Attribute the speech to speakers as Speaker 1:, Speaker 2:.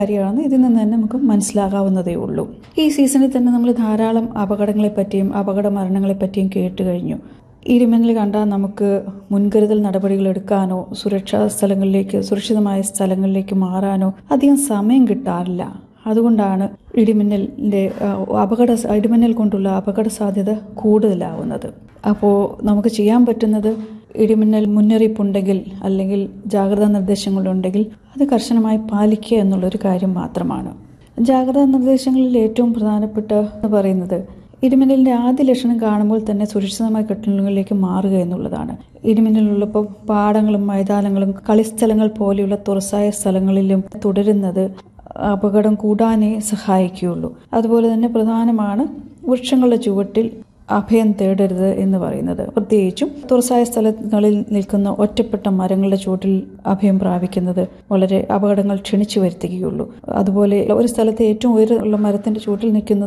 Speaker 1: കാര്യമാണ് ഇതിൽ നിന്ന് തന്നെ നമുക്ക് മനസ്സിലാകാവുന്നതേ ഉള്ളൂ ഈ സീസണിൽ തന്നെ നമ്മൾ ധാരാളം അപകടങ്ങളെ പറ്റിയും അപകട മരണങ്ങളെ പറ്റിയും കേട്ട് കഴിഞ്ഞു ഇടിമിന്നൽ കണ്ടാൽ നമുക്ക് മുൻകരുതൽ നടപടികൾ എടുക്കാനോ സുരക്ഷാ സ്ഥലങ്ങളിലേക്ക് സുരക്ഷിതമായ സ്ഥലങ്ങളിലേക്ക് മാറാനോ അധികം സമയം കിട്ടാറില്ല അതുകൊണ്ടാണ് ഇടിമിന്നലിൻ്റെ ആ, അപകട ഇടിമിന്നൽ കൊണ്ടുള്ള അപകട സാധ്യത കൂടുതലാവുന്നത് അപ്പോൾ നമുക്ക് ചെയ്യാൻ പറ്റുന്നത് ഇടിമിന്നൽ മുന്നറിയിപ്പുണ്ടെങ്കിൽ അല്ലെങ്കിൽ ജാഗ്രതാ നിർദ്ദേശങ്ങളുണ്ടെങ്കിൽ അത് കർശനമായി പാലിക്കുക എന്നുള്ളൊരു കാര്യം മാത്രമാണ് ജാഗ്രതാ നിർദ്ദേശങ്ങളിൽ ഏറ്റവും പ്രധാനപ്പെട്ട എന്ന് പറയുന്നത് ഇടിമിന്നലിന്റെ ആദ്യ ലക്ഷണം കാണുമ്പോൾ തന്നെ സുരക്ഷിതമായ കെട്ടിടങ്ങളിലേക്ക് മാറുക എന്നുള്ളതാണ് ഇടിമിന്നലുള്ളപ്പോൾ പാടങ്ങളും മൈതാനങ്ങളും കളിസ്ഥലങ്ങൾ പോലെയുള്ള തുറസായ സ്ഥലങ്ങളിലും തുടരുന്നത് അപകടം കൂടാനേ സഹായിക്കുകയുള്ളൂ അതുപോലെ തന്നെ പ്രധാനമാണ് വൃക്ഷങ്ങളുടെ ചുവട്ടിൽ അഭയം തേടരുത് എന്ന് പറയുന്നത് പ്രത്യേകിച്ചും തുറസായ സ്ഥലങ്ങളിൽ നിൽക്കുന്ന ഒറ്റപ്പെട്ട മരങ്ങളുടെ ചുവട്ടിൽ അഭയം പ്രാപിക്കുന്നത് വളരെ അപകടങ്ങൾ ക്ഷണിച്ചു വരുത്തുകയുള്ളൂ അതുപോലെ ഒരു സ്ഥലത്ത് ഏറ്റവും ഉയരമുള്ള മരത്തിന്റെ ചുവട്ടിൽ നിൽക്കുന്നത്